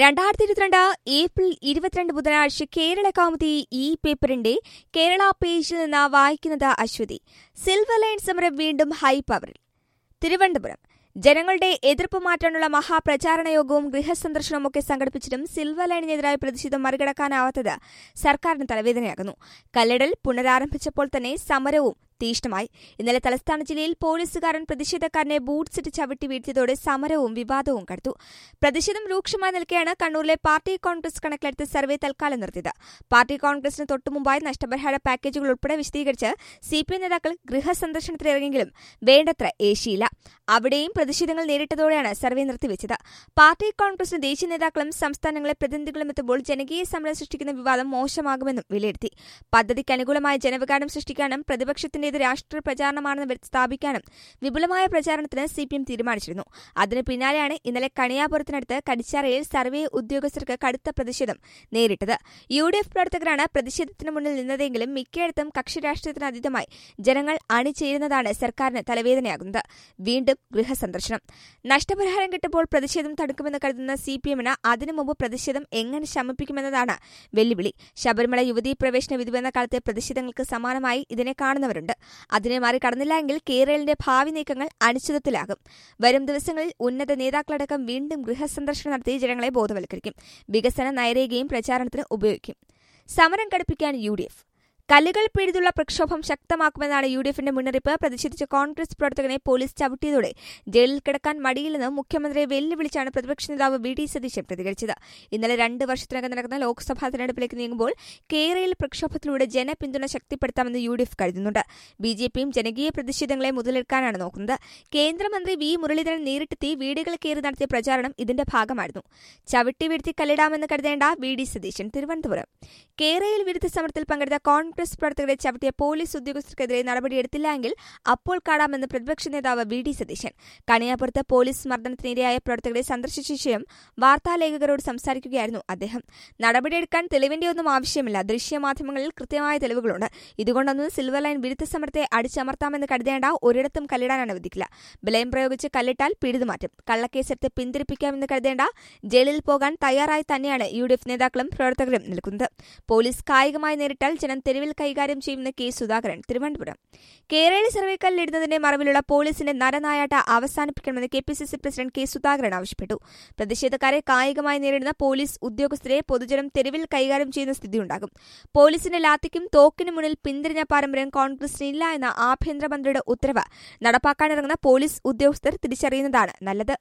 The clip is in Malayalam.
രണ്ടായിരത്തി ഇരുപത്തിരണ്ട് ഏപ്രിൽ ഇരുപത്തിരണ്ട് ബുധനാഴ്ച കേരള കൗമുദി ഈ പേപ്പറിന്റെ കേരള പേജിൽ നിന്ന് വായിക്കുന്നത് അശ്വതി സിൽവർ ലൈൻ സമരം വീണ്ടും ഹൈ പവറിൽ തിരുവനന്തപുരം ജനങ്ങളുടെ എതിർപ്പ് മാറ്റാനുള്ള മഹാപ്രചാരണ യോഗവും ഗൃഹസന്ദർശനവും ഒക്കെ സംഘടിപ്പിച്ചിട്ടും സിൽവർ ലൈനിനെതിരായ പ്രതിഷേധം മറികടക്കാനാവാത്തത് സർക്കാരിന് തലവേദനയാകുന്നു കല്ലടൽ പുനരാരംഭിച്ചപ്പോൾ തന്നെ സമരവും തീഷ്ണമായി ഇന്നലെ തലസ്ഥാന ജില്ലയിൽ പോലീസുകാരൻ പ്രതിഷേധക്കാരനെ ബൂട്ട്സിട്ട് ചവിട്ടി വീഴ്ത്തിയതോടെ സമരവും വിവാദവും കടുത്തു പ്രതിഷേധം രൂക്ഷമായി നിൽക്കെയാണ് കണ്ണൂരിലെ പാർട്ടി കോൺഗ്രസ് കണക്കിലെടുത്ത് സർവേ തൽക്കാലം നിർത്തിയത് പാർട്ടി കോൺഗ്രസിന് തൊട്ടുമുമ്പായി നഷ്ടപരിഹാര പാക്കേജുകൾ ഉൾപ്പെടെ വിശദീകരിച്ച് സി പി എം നേതാക്കൾ ഗൃഹസന്ദർശനത്തിനിറങ്ങിയെങ്കിലും വേണ്ടത്ര ഏശിയില്ല അവിടെയും പ്രതിഷേധങ്ങൾ നേരിട്ടതോടെയാണ് സർവേ നിർത്തിവെച്ചത് പാർട്ടി കോൺഗ്രസിന് ദേശീയ നേതാക്കളും സംസ്ഥാനങ്ങളെ പ്രതിനിധികളും എത്തുമ്പോൾ ജനകീയ സമരം സൃഷ്ടിക്കുന്ന വിവാദം മോശമാകുമെന്നും വിലയിരുത്തി പദ്ധതിക്ക് അനുകൂലമായ ജനവികാരം സൃഷ്ടിക്കാനും പ്രതിപക്ഷത്തിന്റേത് രാഷ്ട്രീയ പ്രചാരണമാണെന്ന് വരുത്തി സ്ഥാപിക്കാനും വിപുലമായ പ്രചാരണത്തിന് സി പി എം തീരുമാനിച്ചിരുന്നു അതിന് പിന്നാലെയാണ് ഇന്നലെ കണിയാപുരത്തിനടുത്ത് കടിച്ചാറയിൽ സർവേ ഉദ്യോഗസ്ഥർക്ക് കടുത്ത പ്രതിഷേധം നേരിട്ടത് യു ഡി എഫ് പ്രവർത്തകരാണ് പ്രതിഷേധത്തിന് മുന്നിൽ നിന്നതെങ്കിലും മിക്കയിടത്തും കക്ഷി രാഷ്ട്രീയത്തിന് അതീതമായി ജനങ്ങൾ അണിചേരുന്നതാണ് സർക്കാരിന് തലവേദനയാകുന്നത് വീണ്ടും ഗൃഹസന്ദർശനം നഷ്ടപരിഹാരം കിട്ടുമ്പോൾ പ്രതിഷേധം തടുക്കുമെന്ന് കരുതുന്ന സി പി എമ്മിന് അതിനു മുമ്പ് പ്രതിഷേധം എങ്ങനെ ശമിപ്പിക്കുമെന്നതാണ് വെല്ലുവിളി ശബരിമല യുവതീ പ്രവേശന വിധി വന്ന കാലത്തെ പ്രതിഷേധങ്ങൾക്ക് സമാനമായി ഇതിനെ കാണുന്നവരുണ്ട് അതിനെ മറികടന്നില്ല എങ്കിൽ കേരളിന്റെ ഭാവി നീക്കങ്ങൾ അനിശ്ചിതത്തിലാകും വരും ദിവസങ്ങളിൽ ഉന്നത നേതാക്കളടക്കം വീണ്ടും ഗൃഹസന്ദർശനം നടത്തി ജനങ്ങളെ ബോധവൽക്കരിക്കും വികസന നയരേഖയും പ്രചാരണത്തിന് ഉപയോഗിക്കും സമരം കടുപ്പിക്കാൻ യു ഡി എഫ് കല്ലുകൾ പിഴുതുള്ള പ്രക്ഷോഭം ശക്തമാക്കുമെന്നാണ് യു ഡി എഫിന്റെ മുന്നറിയിപ്പ് പ്രതിഷേധിച്ച കോൺഗ്രസ് പ്രവർത്തകനെ പോലീസ് ചവിട്ടിയതോടെ ജയിലിൽ കിടക്കാൻ മടിയില്ലെന്ന് മുഖ്യമന്ത്രിയെ വെല്ലുവിളിച്ചാണ് പ്രതിപക്ഷ നേതാവ് വി ഡി സതീശൻ പ്രതികരിച്ചത് ഇന്നലെ രണ്ട് വർഷത്തിനകം നടക്കുന്ന ലോക്സഭാ തെരഞ്ഞെടുപ്പിലേക്ക് നീങ്ങുമ്പോൾ കേരളയിൽ പ്രക്ഷോഭത്തിലൂടെ ജനപിന്തുണ ശക്തിപ്പെടുത്താമെന്ന് യു ഡി എഫ് കരുതുന്നുണ്ട് ബി ജെ പിയും ജനകീയ പ്രതിഷേധങ്ങളെ മുതലെടുക്കാനാണ് നോക്കുന്നത് കേന്ദ്രമന്ത്രി വി മുരളീധരൻ നേരിട്ടെത്തി വീടുകൾ കയറി നടത്തിയ പ്രചാരണം ഇതിന്റെ ഭാഗമായിരുന്നു ചവിട്ടി വീഴ്ത്തി കല്ലിടാമെന്ന് കരുതേണ്ട വി ഡി സതീശൻ തിരുവനന്തപുരം കേരളയിൽ വിരുദ്ധ സമരത്തിൽ പങ്കെടുത്ത കോൺഗ്രസ് പ്രവർത്തകരെ ചവിട്ടിയ പോലീസ് ഉദ്യോഗസ്ഥർക്കെതിരെ നടപടിയെടുത്തില്ല എങ്കിൽ അപ്പോൾ കാണാമെന്ന് പ്രതിപക്ഷ നേതാവ് വി ഡി സതീശൻ കണിയാപുരത്ത് പോലീസ് മർദ്ദനത്തിനിരയായ പ്രവർത്തകരെ സന്ദർശിച്ച ശേഷം വാർത്താലേഖകരോട് സംസാരിക്കുകയായിരുന്നു അദ്ദേഹം നടപടിയെടുക്കാൻ തെളിവിന്റെ ഒന്നും ആവശ്യമില്ല ദൃശ്യമാധ്യമങ്ങളിൽ കൃത്യമായ തെളിവുകളുണ്ട് ഇതുകൊണ്ടൊന്നും സിൽവർ ലൈൻ വിരുദ്ധ സമരത്തെ അടിച്ചമർത്താമെന്ന് കരുതേണ്ട ഒരിടത്തും കല്ലിടാൻ അനുവദിക്കില്ല ബലയം പ്രയോഗിച്ച് കല്ലിട്ടാൽ പിഴുതുമാറ്റും കള്ളക്കേസെടുത്ത് പിന്തിരിപ്പിക്കാമെന്ന് കരുതേണ്ട ജയിലിൽ പോകാൻ തയ്യാറായി തന്നെയാണ് യു ഡി എഫ് നേതാക്കളും പ്രവർത്തകരും നിൽക്കുന്നത് പോലീസ് കായികമായി നേരിട്ടാൽ ജനം തെരുവിൽ കൈകാര്യം ചെയ്യുമെന്ന് കെ സുധാകരൻ തിരുവനന്തപുരം കേരള സർവേക്കല്ലിടുന്നതിന്റെ മറവിലുള്ള പോലീസിന്റെ നരനായാട്ട അവസാനിപ്പിക്കണമെന്ന് K P C C president K Sudhakaran ആവശ്യപ്പെട്ടു പ്രതിഷേധക്കാരെ കായികമായി നേരിടുന്ന പോലീസ് ഉദ്യോഗസ്ഥരെ പൊതുജനം തെരുവിൽ കൈകാര്യം ചെയ്യുന്ന സ്ഥിതിയുണ്ടാകും പോലീസിന്റെ ലാത്തിക്കും തോക്കിനും മുന്നിൽ പിന്തിരിഞ്ഞ പാരമ്പര്യം കോൺഗ്രസിനില്ല എന്ന ആഭ്യന്തരമന്ത്രിയുടെ ഉത്തരവ് നടപ്പാക്കാനിറങ്ങുന്ന പോലീസ് ഉദ്യോഗസ്ഥർ തിരിച്ചറിയുന്നതാണ് നല്ലത്